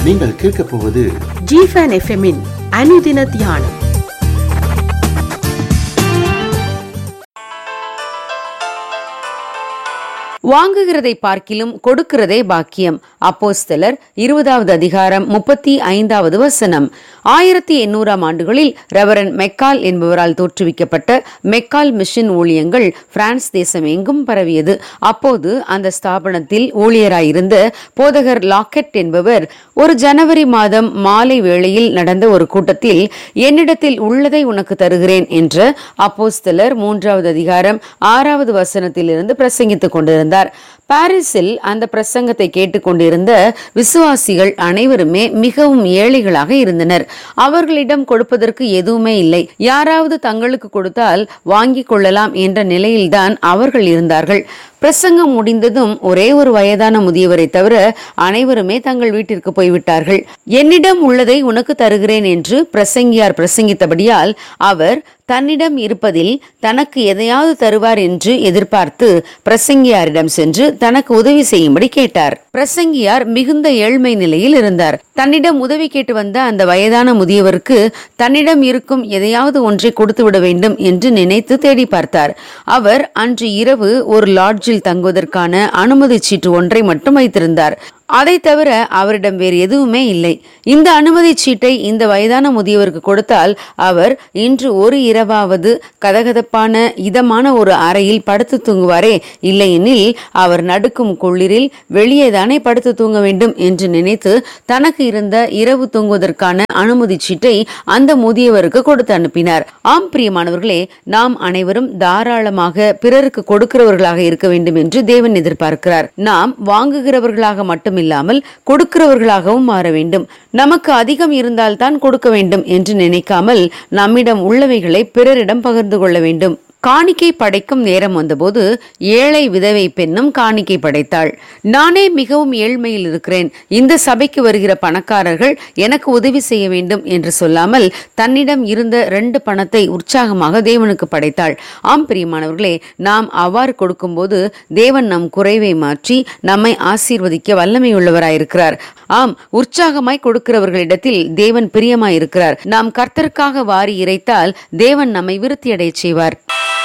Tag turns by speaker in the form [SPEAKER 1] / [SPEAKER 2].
[SPEAKER 1] நீங்கள் கேட்கப் போவது
[SPEAKER 2] ஜிஃபன் எஃப்எம்மின் அனுதின தியானம்
[SPEAKER 3] வாங்குகிறதை பார்க்கிலும் கொடுக்கிறதே பாக்கியம் அப்போஸ்தலர் இருபதாவது அதிகாரம் முப்பத்தி ஐந்தாவது வசனம் ஆயிரத்தி எண்ணூறாம் ஆண்டுகளில் ரெவரன் மெக்கால் என்பவரால் தோற்றுவிக்கப்பட்ட மெக்கால் மிஷன் ஊழியங்கள் பிரான்ஸ் தேசம் எங்கும் பரவியது அப்போது அந்த ஸ்தாபனத்தில் ஊழியராயிருந்த போதகர் லாக்கெட் என்பவர் ஒரு ஜனவரி மாதம் மாலை வேளையில் நடந்த ஒரு கூட்டத்தில் என்னிடத்தில் உள்ளதை உனக்கு தருகிறேன் என்ற அப்போஸ்தலர் மூன்றாவது அதிகாரம் ஆறாவது வசனத்திலிருந்து பிரசங்கித்துக் கொண்டிருந்தார் பாரிஸில் அந்த பிரசங்கத்தை கேட்டுக்கொண்டிருந்த விசுவாசிகள் அனைவருமே மிகவும் ஏழைகளாக இருந்தனர் அவர்களிடம் கொடுப்பதற்கு எதுவுமே இல்லை யாராவது தங்களுக்கு கொடுத்தால் வாங்கிக் கொள்ளலாம் என்ற நிலையில்தான் அவர்கள் இருந்தார்கள் பிரசங்கம் முடிந்ததும் ஒரே ஒரு வயதான முதியவரை தவிர அனைவருமே தங்கள் வீட்டிற்கு போய்விட்டார்கள் என்னிடம் உள்ளதை உனக்கு தருகிறேன் என்று பிரசங்கியார் பிரசங்கித்தபடியால் அவர் தன்னிடம் இருப்பதில் தனக்கு எதையாவது தருவார் என்று எதிர்பார்த்து பிரசங்கியாரிடம் சென்று தனக்கு உதவி செய்யும்படி கேட்டார் பிரசங்கியார் மிகுந்த ஏழ்மை நிலையில் இருந்தார் தன்னிடம் உதவி கேட்டு வந்த அந்த வயதான முதியவருக்கு தன்னிடம் இருக்கும் எதையாவது ஒன்றை கொடுத்து விட வேண்டும் என்று நினைத்து தேடி பார்த்தார் அவர் அன்று இரவு ஒரு லாட்ஜில் தங்குவதற்கான அனுமதி சீட்டு ஒன்றை மட்டும் வைத்திருந்தார் அதை தவிர அவரிடம் வேறு எதுவுமே இல்லை இந்த அனுமதி சீட்டை இந்த வயதான முதியவருக்கு கொடுத்தால் அவர் இன்று ஒரு இரவாவது கதகதப்பான இதமான ஒரு அறையில் படுத்து தூங்குவாரே இல்லையெனில் அவர் நடுக்கும் குளிரில் வெளியே தானே படுத்து தூங்க வேண்டும் என்று நினைத்து தனக்கு இருந்த இரவு தூங்குவதற்கான அனுமதி சீட்டை அந்த முதியவருக்கு கொடுத்து அனுப்பினார் ஆம் பிரியமானவர்களே நாம் அனைவரும் தாராளமாக பிறருக்கு கொடுக்கிறவர்களாக இருக்க வேண்டும் என்று தேவன் எதிர்பார்க்கிறார் நாம் வாங்குகிறவர்களாக மட்டுமில்லாமல் கொடுக்கிறவர்களாகவும் மாற வேண்டும் நமக்கு அதிகம் இருந்தால்தான் கொடுக்க வேண்டும் என்று நினைக்காமல் நம்மிடம் உள்ளவைகளை பிறரிடம் பகிர்ந்து கொள்ள வேண்டும் காணிக்கை படைக்கும் நேரம் வந்தபோது ஏழை விதவை பெண்ணும் காணிக்கை படைத்தாள் நானே மிகவும் ஏழ்மையில் இருக்கிறேன் இந்த சபைக்கு வருகிற பணக்காரர்கள் எனக்கு உதவி செய்ய வேண்டும் என்று சொல்லாமல் தன்னிடம் இருந்த ரெண்டு பணத்தை உற்சாகமாக தேவனுக்கு படைத்தாள் ஆம் பிரியமானவர்களே நாம் அவ்வாறு கொடுக்கும்போது தேவன் நம் குறைவை மாற்றி நம்மை ஆசீர்வதிக்க வல்லமை உள்ளவராயிருக்கிறார் ஆம் உற்சாகமாய் கொடுக்கிறவர்களிடத்தில் தேவன் பிரியமாயிருக்கிறார் நாம் கர்த்தருக்காக வாரி இறைத்தால் தேவன் நம்மை விருத்தியடையச் செய்வார்